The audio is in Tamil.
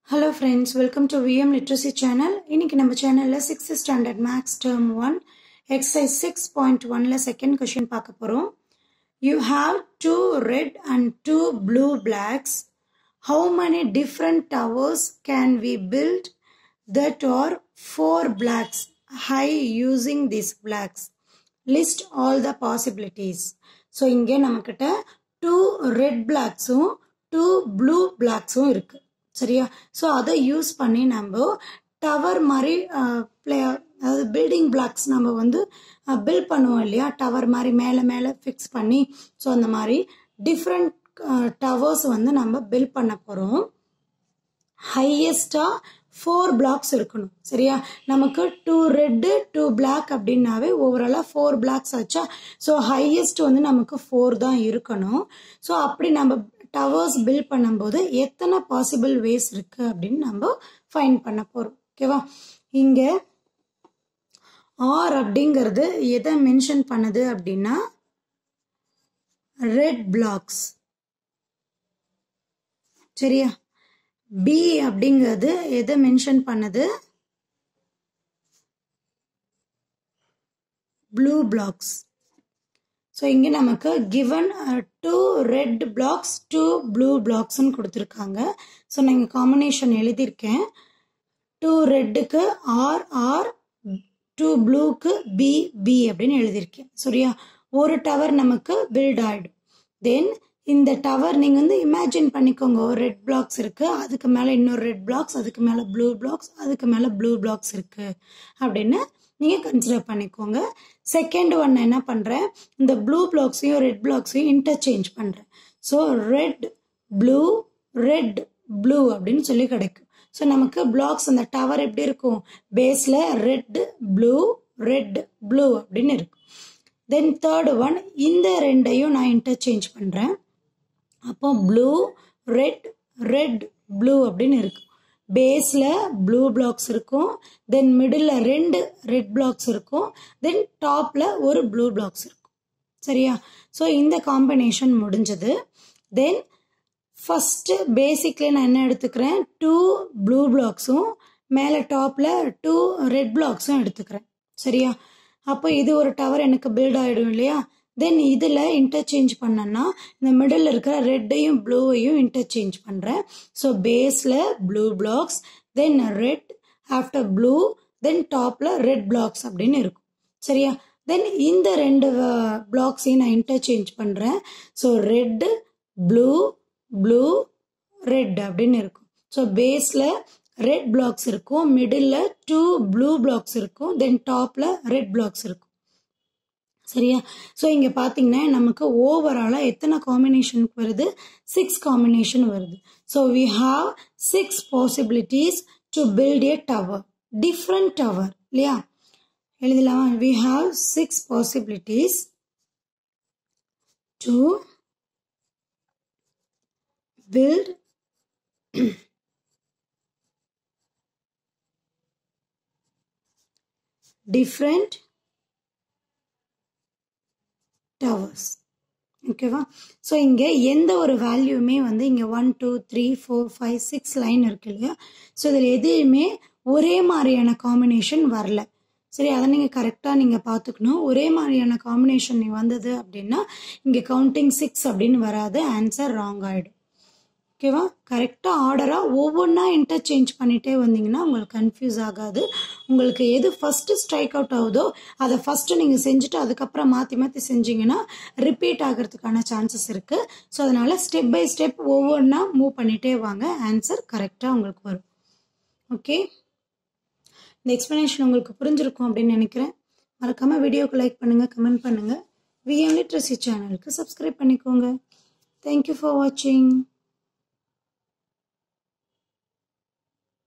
hello friends welcome to VM literacy channel இன்னைக்கு நம்ம சேனலில் sixth standard maths term one exercise six point ஒன்ல செகண்ட் கொஷின் பார்க்க போகிறோம் you have two red and two blue blocks how many different towers can we build that are four blacks high using these blacks list all the possibilities so இங்கே நம்மக்கிட்ட டூ ரெட் பிளாக்ஸும் டூ ப்ளூ பிளாக்ஸும் இருக்கு சரியா ஸோ அதை யூஸ் பண்ணி நம்ம டவர் மாதிரி பிளே அதாவது பில்டிங் பிளாக்ஸ் நம்ம வந்து பில்ட் பண்ணுவோம் இல்லையா டவர் மாதிரி மேலே மேலே ஃபிக்ஸ் பண்ணி ஸோ அந்த மாதிரி டிஃப்ரெண்ட் டவர்ஸ் வந்து நம்ம பில்ட் பண்ண போகிறோம் ஹையஸ்டாக ஃபோர் பிளாக்ஸ் இருக்கணும் சரியா நமக்கு டூ ரெட்டு டூ பிளாக் அப்படின்னாவே ஓவராலாக ஃபோர் பிளாக்ஸ் ஆச்சா ஸோ ஹையஸ்ட் வந்து நமக்கு ஃபோர் தான் இருக்கணும் ஸோ அப்படி நம்ம டவர்ஸ் பில்ட் பண்ணும்போது எத்தனை பாசிபிள் வேஸ் இருக்கு அப்படின்னு நம்ம ஃபைன் பண்ண போகிறோம் ஓகேவா இங்கே ஆர் அப்படிங்கிறது எதை மென்ஷன் பண்ணுது அப்படின்னா ரெட் பிளாக்ஸ் சரியா பி அப்படிங்கிறது எதை மென்ஷன் பண்ணுது ப்ளூ பிளாக்ஸ் ஸோ இங்கே நமக்கு given two red blocks two blue பிளாக்ஸ்ன்னு கொடுத்துருக்காங்க ஸோ நான் இங்கே காம்பினேஷன் எழுதியிருக்கேன் டூ ரெட்டுக்கு ஆர் ஆர் டூ ப்ளூக்கு பி பி அப்படின்னு எழுதியிருக்கேன் சரியா ஒரு டவர் நமக்கு பில்ட் ஆகிடும் தென் இந்த டவர் நீங்கள் வந்து இமேஜின் பண்ணிக்கோங்க ஒரு ரெட் பிளாக்ஸ் இருக்குது அதுக்கு மேலே இன்னொரு ரெட் பிளாக்ஸ் அதுக்கு மேலே ப்ளூ பிளாக்ஸ் அதுக்கு மேலே ப்ளூ பிளாக்ஸ் இருக்குது அப்படின்னு நீங்கள் கன்சிடர் பண்ணிக்கோங்க செகண்ட் ஒன் என்ன பண்ணுறேன் இந்த ப்ளூ பிளாக்ஸையும் ரெட் பிளாக்ஸையும் இன்டர்சேஞ்ச் பண்ணுறேன் so red blue red blue அப்படின்னு சொல்லி கிடைக்கும் ஸோ நமக்கு பிளாக்ஸ் அந்த டவர் எப்படி இருக்கும் பேஸில் ரெட் ப்ளூ ரெட் ப்ளூ அப்படின்னு இருக்கும் தென் தேர்டு ஒன் இந்த ரெண்டையும் நான் இன்டர்சேஞ்ச் பண்ணுறேன் அப்போ ப்ளூ ரெட் ரெட் ப்ளூ அப்படின்னு இருக்கும் பேஸில் ப்ளூ பிளாக்ஸ் இருக்கும் தென் மிடில் ரெண்டு ரெட் பிளாக்ஸ் இருக்கும் தென் டாப்பில் ஒரு ப்ளூ பிளாக்ஸ் இருக்கும் சரியா ஸோ இந்த காம்பினேஷன் முடிஞ்சது தென் ஃபஸ்ட்டு பேசிக்லேயே நான் என்ன எடுத்துக்கிறேன் டூ ப்ளூ பிளாக்ஸும் மேலே டாப்பில் டூ ரெட் பிளாக்ஸும் எடுத்துக்கிறேன் சரியா அப்போ இது ஒரு டவர் எனக்கு பில்ட் ஆகிடும் இல்லையா தென் இதில் இன்டர்சேஞ்ச் பண்ணேன்னா இந்த மிடில் இருக்கிற ரெட்டையும் ப்ளூவையும் இன்டர்சேஞ்ச் பண்ணுறேன் ஸோ பேஸில் blue blocks then red after blue then டாப்பில் ரெட் பிளாக்ஸ் அப்படின்னு இருக்கும் சரியா தென் இந்த ரெண்டு பிளாக்ஸையும் நான் இன்டர்சேஞ்ச் பண்ணுறேன் so red blue blue red அப்படின்னு இருக்கும் ஸோ பேஸில் ரெட் பிளாக்ஸ் இருக்கும் மிடில் டூ ப்ளூ பிளாக்ஸ் இருக்கும் தென் டாப்பில் ரெட் பிளாக்ஸ் இருக்கும் சரியா ஸோ இங்கே பார்த்தீங்கன்னா நமக்கு ஓவராலாக எத்தனை காம்பினேஷனுக்கு வருது சிக்ஸ் காம்பினேஷன் வருது so we have six possibilities to build a tower different tower இல்லையா எழுதலாமா we have six possibilities to build different towers ஓகேவா ஸோ இங்கே எந்த ஒரு வேல்யூமே வந்து இங்கே one two three four five six line இருக்கு இல்லையா ஸோ இதில் எதுவுமே ஒரே மாதிரியான காம்பினேஷன் வரல சரி அதை நீங்கள் கரெக்டாக நீங்கள் பார்த்துக்கணும் ஒரே மாதிரியான காம்பினேஷன் வந்தது அப்படின்னா இங்கே கவுண்டிங் சிக்ஸ் அப்படின்னு வராது ஆன்சர் ராங் ஆகிடும் ஓகேவா கரெக்டாக ஆர்டராக ஒவ்வொன்றா இன்டர்சேஞ்ச் பண்ணிகிட்டே வந்தீங்கன்னா உங்களுக்கு கன்ஃபியூஸ் ஆகாது உங்களுக்கு எது ஃபஸ்ட்டு ஸ்ட்ரைக் அவுட் ஆகுதோ அதை ஃபஸ்ட்டு நீங்கள் செஞ்சுட்டு அதுக்கப்புறம் மாற்றி மாற்றி செஞ்சீங்கன்னா ரிப்பீட் ஆகிறதுக்கான சான்சஸ் இருக்குது ஸோ அதனால் ஸ்டெப் பை ஸ்டெப் ஒவ்வொன்றா மூவ் பண்ணிகிட்டே வாங்க ஆன்சர் கரெக்டாக உங்களுக்கு வரும் ஓகே இந்த எக்ஸ்ப்ளனேஷன் உங்களுக்கு புரிஞ்சிருக்கும் அப்படின்னு நினைக்கிறேன் மறக்காமல் வீடியோக்கு லைக் பண்ணுங்கள் கமெண்ட் பண்ணுங்கள் விஎம் லிட்ரஸி சேனலுக்கு சப்ஸ்கிரைப் பண்ணிக்கோங்க தேங்க்யூ ஃபார் வாட்சிங்